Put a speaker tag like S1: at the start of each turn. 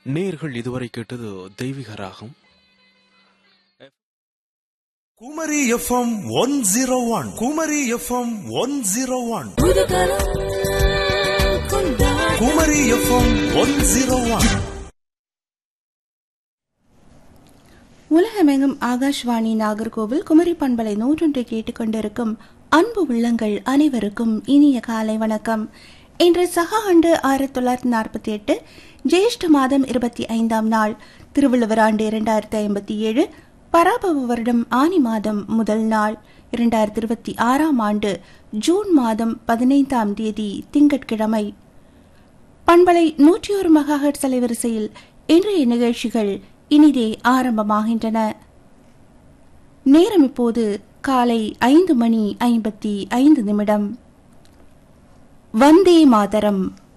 S1: நேர்கள் இதுவரை கேட்டது தெய்வீக ராகம்
S2: Kumari FM one zero one Kumari FM one zero one Kumari FM one zero one
S3: உலகமெங்கும் ஆகாஷ்வாணி நாகர்கோவில் குமரி பண்பலை நூற்றொன்று கேட்டுக்கொண்டிருக்கும் அன்பு உள்ளங்கள் அனைவருக்கும் இனிய காலை வணக்கம் இன்று சக ஆண்டு ஆயிரத்தி தொள்ளாயிரத்தி நாற்பத்தி எட்டு ஜேஷ்ட மாதம் இருபத்தி ஐந்தாம் நாள் திருவள்ளுவர் ஆண்டு இரண்டாயிரத்தி ஐம்பத்தி ஏழு பராபவ வருடம் ஆனி மாதம் முதல் நாள் இரண்டாயிரத்தி இருபத்தி ஆறாம் ஆண்டு ஜூன் மாதம் பதினைந்தாம் தேதி திங்கட்கிழமை பண்பலை நூற்றி ஒரு மெகாஹெட் அலைவரிசையில் இன்றைய நிகழ்ச்சிகள் இனிதே ஆரம்பமாகின்றன நேரம் இப்போது காலை ஐந்து மணி ஐம்பத்தி ஐந்து நிமிடம் வந்தே மாதரம்